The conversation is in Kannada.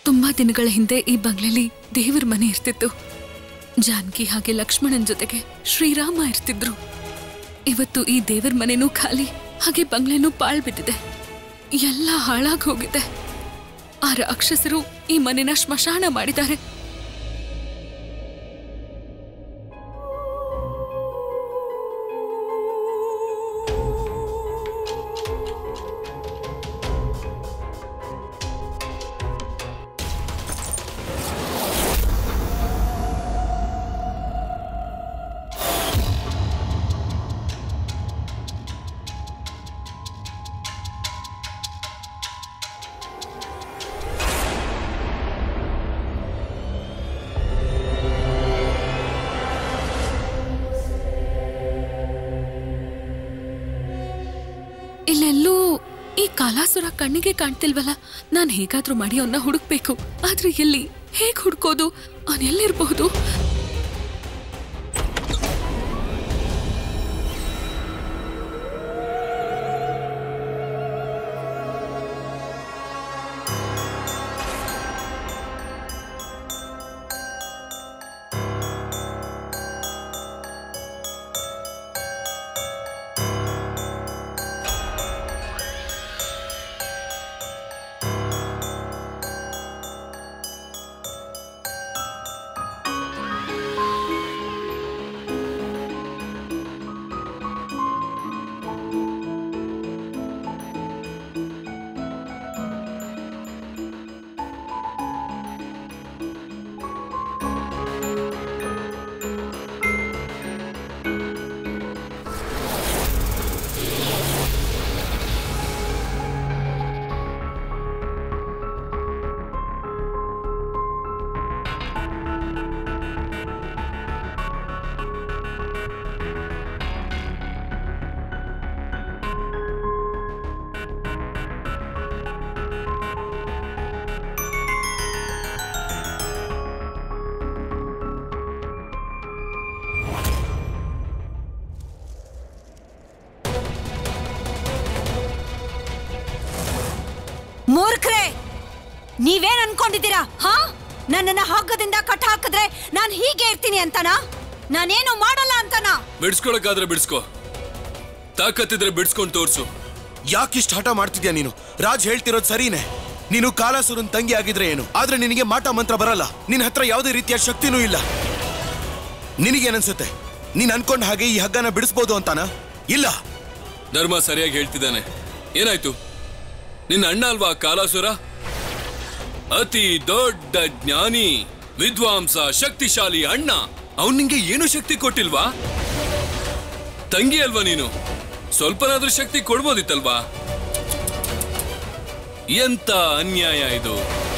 ತುಂಬಾ ದಿನಗಳ ಹಿಂದೆ ಈ ಬಂಗ್ಲೆಲಿ ದೇವರ ಮನೆ ಇರ್ತಿತ್ತು ಜಾನಕಿ ಹಾಗೆ ಲಕ್ಷ್ಮಣನ್ ಜೊತೆಗೆ ಶ್ರೀರಾಮ ಇರ್ತಿದ್ರು ಇವತ್ತು ಈ ದೇವರ ಮನೆನೂ ಖಾಲಿ ಹಾಗೆ ಬಂಗ್ಲೆನೂ ಪಾಳ್ ಬಿದ್ದಿದೆ ಎಲ್ಲ ಹಾಳಾಗ್ ಹೋಗಿದೆ ಆ ರಾಕ್ಷಸರು ಈ ಮನೆನ ಸ್ಮಶಾನ ಮಾಡಿದ್ದಾರೆ ಇಲ್ಲೆಲ್ಲೂ ಈ ಕಾಲಾಸುರ ಕಣ್ಣಿಗೆ ಕಾಣ್ತಿಲ್ವಲ್ಲ ನಾನ್ ಹೇಗಾದ್ರೂ ಮಾಡಿ ಅವನ್ನ ಹುಡುಕ್ಬೇಕು ಆದ್ರೆ ಎಲ್ಲಿ ಹೇಗ್ ಹುಡ್ಕೋದು ಅವನ್ ಎಲ್ಲಿರ್ಬಹುದು ಮೂರ್ಖರೇ ನೀವೇನ್ ಅನ್ಕೊಂಡಿದ್ದೀರಾ ಹಾ ನನ್ನನ್ನ ಹಗ್ಗದಿಂದ ಕಟ್ಟ ಹಾಕಿದ್ರೆ ನಾನ್ ಹೀಗೆ ಇರ್ತೀನಿ ಅಂತನಾ ನಾನೇನು ಮಾಡಲ್ಲ ಅಂತನಾ ಬಿಡ್ಸ್ಕೊಳಕ್ಕಾದ್ರೆ ಬಿಡ್ಸ್ಕೊ ತಾಕತ್ತಿದ್ರೆ ಬಿಡ್ಸ್ಕೊಂಡ್ ತೋರ್ಸು ಯಾಕಿಷ್ಟು ಹಠ ಮಾಡ್ತಿದ್ಯಾ ನೀನು ರಾಜ್ ಹೇಳ್ತಿರೋದು ಸರಿನೇ ನೀನು ಕಾಲಾಸುರನ್ ತಂಗಿ ಆಗಿದ್ರೆ ಏನು ಆದ್ರೆ ನಿನಗೆ ಮಾಟ ಮಂತ್ರ ಬರಲ್ಲ ನಿನ್ನ ಹತ್ರ ಯಾವುದೇ ರೀತಿಯ ಶಕ್ತಿನೂ ಇಲ್ಲ ನಿನಗೇನನ್ಸುತ್ತೆ ನೀನ್ ಅನ್ಕೊಂಡ ಹಾಗೆ ಈ ಹಗ್ಗನ ಬಿಡಿಸ್ಬೋದು ಅಂತಾನ ಇಲ್ಲ ಧರ್ಮ ಸರಿಯಾಗಿ ಹೇಳ್ತಿದ್ದಾನೆ ಏನಾಯ್ತು ನಿನ್ನ ಅಣ್ಣ ಅಲ್ವಾ ಕಾಲಾಸುರ ಅತಿ ದೊಡ್ಡ ಜ್ಞಾನಿ ವಿದ್ವಾಂಸ ಶಕ್ತಿಶಾಲಿ ಅಣ್ಣ ಅವನ್ ನಿಂಗೆ ಏನು ಶಕ್ತಿ ಕೊಟ್ಟಿಲ್ವಾ ತಂಗಿ ಅಲ್ವಾ ನೀನು ಸ್ವಲ್ಪನಾದ್ರೂ ಶಕ್ತಿ ಕೊಡ್ಬೋದಿತ್ತಲ್ವಾ ಎಂತ ಅನ್ಯಾಯ ಇದು